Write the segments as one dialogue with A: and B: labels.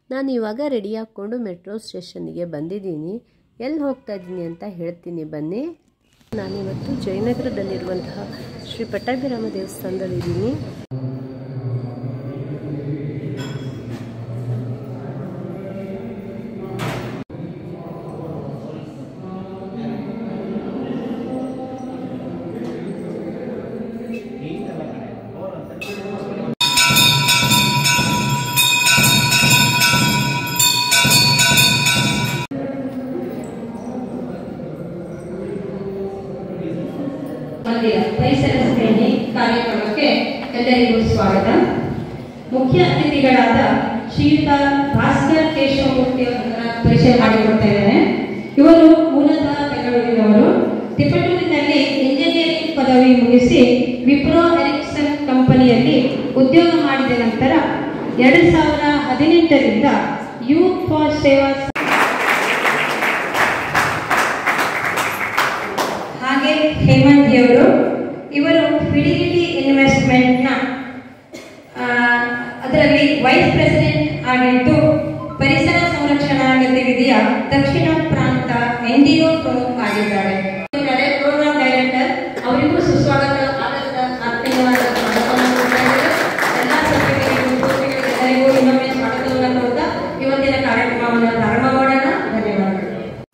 A: ನಾನು ಇವಾಗ ರೆಡಿ ಹಾಕ್ಕೊಂಡು ಮೆಟ್ರೋ ಸ್ಟೇಷನ್ನಿಗೆ ಬಂದಿದ್ದೀನಿ ಎಲ್ಲಿ ಹೋಗ್ತಾ ಇದ್ದೀನಿ ಅಂತ ಹೇಳ್ತೀನಿ ಬನ್ನಿ ನಾನಿವತ್ತು ಜಯನಗರದಲ್ಲಿರುವಂತಹ ಶ್ರೀ ಪಟ್ಟಾಭಿರಾಮ ದೇವಸ್ಥಾನದಲ್ಲಿದ್ದೀನಿ
B: ಮಂದಿರ ಪರಿಸರ ಸ್ನೇಹಿ ಕಾರ್ಯಕ್ರಮಕ್ಕೆ ಎಲ್ಲರಿಗೂ ಸ್ವಾಗತ ಮುಖ್ಯ ಅತಿಥಿಗಳಾದ ಶ್ರೀಯುತ ಭಾಸ್ಕರ್ ಕೇಶವಮೂರ್ತಿ ಅವರನ್ನ ಪರಿಚಯ ಮಾಡಿಕೊಡ್ತಾ ಇದ್ದೇನೆ ಇವರು ಮೂಲತಃ ಬೆಂಗಳೂರಿನವರು ತಿಪಟೂರಿನಲ್ಲಿ ಇಂಜಿನಿಯರಿಂಗ್ ಪದವಿ ಮುಗಿಸಿ ವಿಪ್ರೋ ಎರಿಕ್ಸನ್ ಕಂಪನಿಯಲ್ಲಿ ಉದ್ಯೋಗ ಮಾಡಿದ ನಂತರ ಎರಡು ಸಾವಿರ ಹದಿನೆಂಟರಿಂದ ಯೂತ್ ಫಾರ್ ಸೇವಾ ಹಾಗೆ ಹೇಮಂತ್ ಅವರು ಇವರು ಫಿಡಿಲಿಟಿ ಇನ್ವೆಸ್ಟ್ಮೆಂಟ್ನ ಆ, ಅದರಲ್ಲಿ ವೈಸ್ ಪ್ರೆಸಿಡೆಂಟ್ ಆಗಿದ್ದು ಪರಿಸರ ಸಂರಕ್ಷಣಾ ಗತಿವಿಧಿಯ ದಕ್ಷಿಣ ಪ್ರಾಂತ ಎನ್ ಡಿ ಒ ಪ್ರಮುಖ ಆಗಿದ್ದಾರೆ ಇದ್ದಾರೆ ಪ್ರೋಗ್ರಾಮ್ ಡೈರೆಕ್ಟರ್ ಅವರಿಗೂ ಸುಸ್ವಾಗತ ಆದರದ ಆತ್ಮೀಯವಾದ ಸ್ವಾಗತವನ್ನು ಕೊಡ್ತಾ ಇದ್ದಾರೆ. ಎಲ್ಲ ಸಭ್ಯರಿಗೂ ಪೂರ್ವಿಕರಿಗೆ ಎಲ್ಲರಿಗೂ ಇನ್ನೊಮ್ಮೆ ಸ್ವಾಗತವನ್ನು ಕೊಡ್ತಾ ಇವತ್ತಿನ ಕಾರ್ಯಕ್ರಮವನ್ನು ಪ್ರಾರಂಭ ಮಾಡೋಣ ಧನ್ಯವಾದಗಳು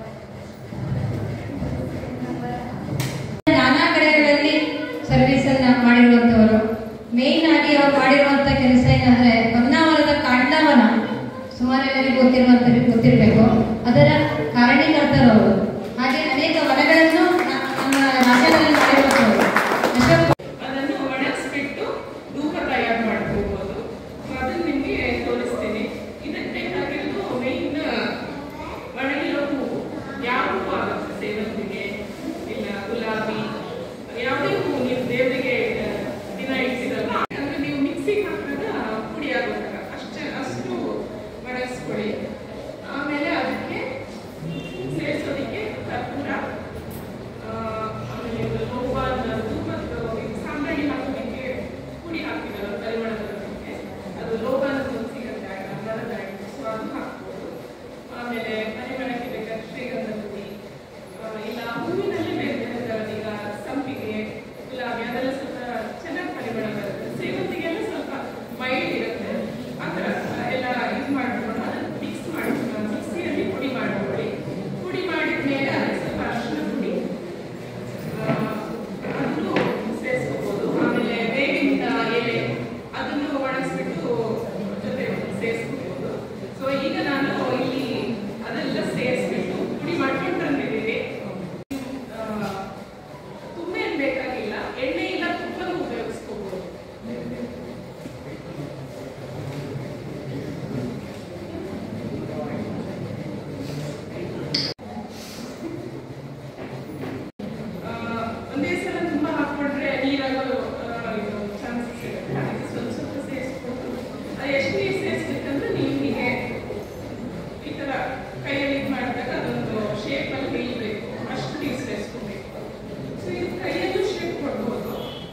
B: ನಾನಾ ಕಡೆಗಳಲ್ಲಿ ಸರ್ವಿಸ್ ಅನ್ನ ಮಾಡಿರುವಂತವರು ಮೇನ್ ಆಗಿ ಅವ್ರು ಮಾಡಿರುವಂತ ಕೆಲಸ ಏನಂದ್ರೆ ಹೊನ್ನಾವರದ ಕಾಂಡವನ ಸುಮಾರು ಎಲ್ಲರಿಗೂ ಗೊತ್ತಿರುವಂತ ಗೊತ್ತಿರಬೇಕು ಅದರ ಕಾರಣೀಕರ್ತರು ಅವರು ಹಾಗೆ ಅನೇಕ ವನಗಳನ್ನು ನ- ನಮ್ಮ ರಾಜ್ಯದಲ್ಲಿ ಮಾಡಿರುವಂತವರು ಅಶೋಕ್
C: ಅದನ್ನು ಒಣಗಿಸ್ಬಿಟ್ಟು ಧೂಪ ತಯಾರು ಮಾಡ್ಕೋಬಹುದು ಅದನ್ನು ನಿಮಗೆ ತೋರಿಸ್ತೀನಿ ಇದಕ್ಕೆ ಬೇಕಾಗಿರೋದು ಮೇಯ್ನ್ ಒಣಗಿರೋ ಹೂವು ಯಾವ ಹೂವು ಆಗುತ್ತೆ ಸೇವಂತಿಗೆ ಇಲ್ಲ ಗುಲಾಬಿ ಯಾವುದೇ ಹೂವು ನೀವು ದೇವರಿಗೆ ಆ, ದಿನ ಇಡ್ತಿರಲ್ಲ ಅಂದ್ರೆ ನೀವು ಮಿಕ್ಸಿಗೆ ಹಾಕಿದಾಗ ಪುಡಿ ಆಗುತ್ತಲ್ಲ ಅಷ್ಟೇ ಅಷ್ಟು ಒಣಗಿಸ್ಕೊಳ್ಳಿ ಆಮೇಲೆ ಅದಕ್ಕೆ ಸೇರಿಸೋದಕ್ಕೆ ಕರ್ಪೂರ ಆ, ಆಮೇಲೆ ಇದು ಲೋಬಾನ್ ಧೂಪದ್ದು ಇದು ಸಾಂಬ್ರಾಣಿ ಹಾಕೋದಕ್ಕೆ ಪುಡಿ ಹಾಕ್ತಿದ್ದಾರೆ ಪರಿಮಳ ಬರೋದಕ್ಕೆ ಅದು ಲೋಬಾನ್ ಅಂತ ಒಂದು ಸಿಗುತ್ತೆ ಮರದ ಸೊ ಅದು ಹಾಕ್ಬೋದು ಆಮೇಲೆ ಪರಿಮಳಕ್ಕೆ ಬೇಕಾದ ಶ್ರೀಗಂಧ ಪುಡಿ ಆ, ಇಲ್ಲ ಹೂವಿನಲ್ಲೇ ಬೇರೆ ಬೇರೆ ಈಗ ಸಂಪಿಗೆ ಗುಲಾಬಿ ಅದೆಲ್ಲ ಸ್ವಲ್ಪ ಚೆನ್ನಾಗಿ ಪರಿಮಳ ಬರುತ್ತೆ ಸೇವಂತಿಗೆಲ್ಲ ಸ್ವಲ್ಪ ಮೈಲ್ಡ್ ಇರುತ್ತೆ ಆ ಥರ ಎಲ್ಲ ಇದು ಮಾಡ್ಕೊಂಡು ಅದನ್ನು ಮಿಕ್ಸ್ ಮಾಡಿ ಮಿಕ್ಸಿಯಲ್ಲಿ ಪುಡಿ ಮಾಡ್ಕೊಳ್ಳಿ ಪುಡಿ ಮಾಡಿದ ಮೇಲೆ ಅದಕ್ಕೆ ಸ್ವಲ್ಪ ಅರಿಶಿನ ಪುಡಿ ಅದನ್ನು ಸೇರಿಸ್ಕೋಬೋದು ಆಮೇಲೆ ಬೇವಿನ ಎಲೆ ಅದನ್ನು ಒಣಗಿಸ್ಬಿಟ್ಟು ಜೊತೆ ಸೇರಿಸ್ಕೋಬೋದು ಸೊ ಈಗ ನಾನು ಇಲ್ಲಿ ಅದೆಲ್ಲ ಸೇರಿಸ್ಬಿಟ್ಟು ಪುಡಿ ಮಾಡ್ಕೊಂಡು ತಂದಿದ್ದೀವಿ ಆ, ತುಂಬ ಏನು ಬೇಕಾಗಿಲ್ಲ ಎಣ್ಣೆ ಇಲ್ಲ ತುಪ್ಪನೂ ಉಪಯೋಗಿಸ್ಕೋಬೋದು ಆ, ಒಂದೇ ಸಲ ತುಂಬಾ ಹಾಕ್ಕೊಂಡ್ರೆ ನೀರಾಗೋ ಚಾನ್ಸಸ್ ಇರುತ್ತೆ ಅದಕ್ಕೆ ಸ್ವಲ್ಪ ಸ್ವಲ್ಪ ಸೇರಿಸ್ಕೊಂಡು ಅದು ಎಷ್ಟು ನೀರು ಸೇರಿಸ್ಬೇಕಂದ್ರೆ ನೀವು ಹೀಗೆ ಈ ಥರ ಕೈಯಲ್ಲಿ ಇದು ಮಾಡಿದಾಗ ಅದೊಂದು ಶೇಪಲ್ಲಿ ನಿಲ್ಬೇಕು ಅಷ್ಟು ನೀರು ಸೇರಿಸ್ಕೋಬೇಕು ಸೊ ಇದು ಕೈಯಲ್ಲೂ ಶೇಪ್ ಕೊಡ್ಬೋದು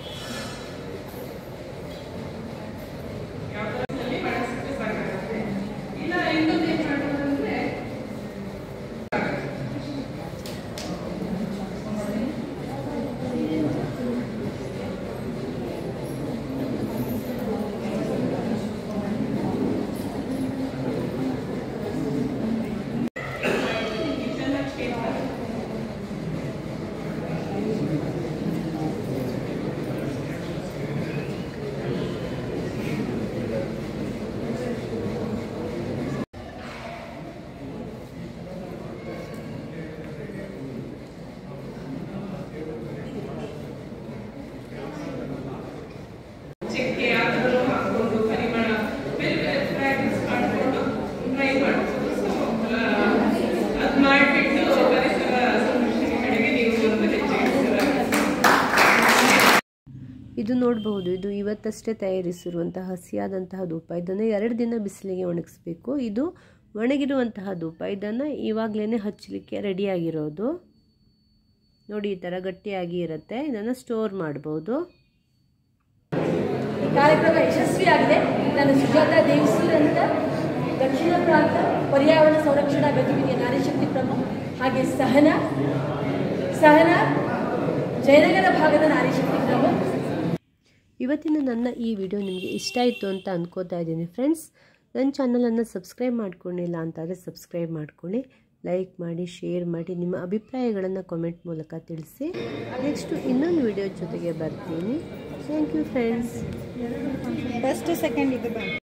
C: ಯಾವ ಥರದಲ್ಲಿ ಬಳಸಿದ್ರೆ ಸಾಕಾಗುತ್ತೆ ಇಲ್ಲ ಇನ್ನೊಂದು ಏನು ಮಾಡ್ಬೋದಂದ್ರೆ ಇದೆಲ್ಲ shape ಆಗುತ್ತೆ. ಚಕ್ಕೆ ಆ ಥರನೂ ಹಾಕ್ಕೊಂಡು ಪರಿಮಳ ಬೇರೆ ಬೇರೆ ಪ್ರಾಕ್ಟೀಸ್ ಮಾಡಿಕೊಂಡು ಟ್ರೈ ಮಾಡ್ಬೋದು ಸೊ ಅದು ಮಾಡಿಬಿಟ್ಟು ಪರಿಸರ ಸಂರಕ್ಷಣೆ ಕಡೆಗೆ ನೀವು ಒಂದು ಹೆಜ್ಜೆ ಇಡ್ತೀರ
A: ಇದು ನೋಡಬಹುದು ಇದು ಇವತ್ತಷ್ಟೇ ತಯಾರಿಸಿರುವಂತಹ ಹಸಿಯಾದಂತಹ ಧೂಪ ಇದನ್ನು ಎರಡು ದಿನ ಬಿಸಿಲಿಗೆ ಒಣಗಿಸ್ಬೇಕು ಇದು ಒಣಗಿರುವಂತಹ ಧೂಪ ಇದನ್ನು ಇವಾಗಲೇ ಹಚ್ಚಲಿಕ್ಕೆ ರೆಡಿಯಾಗಿರೋದು ನೋಡಿ ಈ ಥರ ಗಟ್ಟಿಯಾಗಿ ಇರುತ್ತೆ ಇದನ್ನು ಸ್ಟೋರ್ ಮಾಡ್ಬೋದು
D: ಈ ಕಾರ್ಯಕ್ರಮ ಯಶಸ್ವಿಯಾಗಿದೆ ನಾನು ಸುಜಾತ ದೇವಸೂರ್ ಅಂತ ದಕ್ಷಿಣ ಪ್ರಾ ಪರ್ಯಾವರಣ ಸಂರಕ್ಷಣಾ ಗತಿವಿಧಿಯ ನಾರಿ ಶಕ್ತಿ ಪ್ರಮುಖ ಹಾಗೆ ಸಹನ ಸಹನ ಜಯನಗರ ಭಾಗದ ನಾರಿ ಶಕ್ತಿ ಪ್ರಮುಖ
A: ಇವತ್ತಿನ ನನ್ನ ಈ ವಿಡಿಯೋ ನಿಮಗೆ ಇಷ್ಟ ಆಯಿತು ಅಂತ ಅಂದ್ಕೋತಾ ಇದ್ದೀನಿ ಫ್ರೆಂಡ್ಸ್ ನನ್ನ ಚಾನಲನ್ನು ಸಬ್ಸ್ಕ್ರೈಬ್ ಮಾಡ್ಕೊಂಡಿಲ್ಲ ಅಂತಾದರೆ ಸಬ್ಸ್ಕ್ರೈಬ್ ಮಾಡ್ಕೊಳ್ಳಿ ಲೈಕ್ ಮಾಡಿ ಶೇರ್ ಮಾಡಿ ನಿಮ್ಮ ಅಭಿಪ್ರಾಯಗಳನ್ನು ಕಾಮೆಂಟ್ ಮೂಲಕ ತಿಳಿಸಿ ನೆಕ್ಸ್ಟು ಇನ್ನೊಂದು ವಿಡಿಯೋ ಜೊತೆಗೆ ಬರ್ತೀನಿ thank you friends
E: first second ಇದು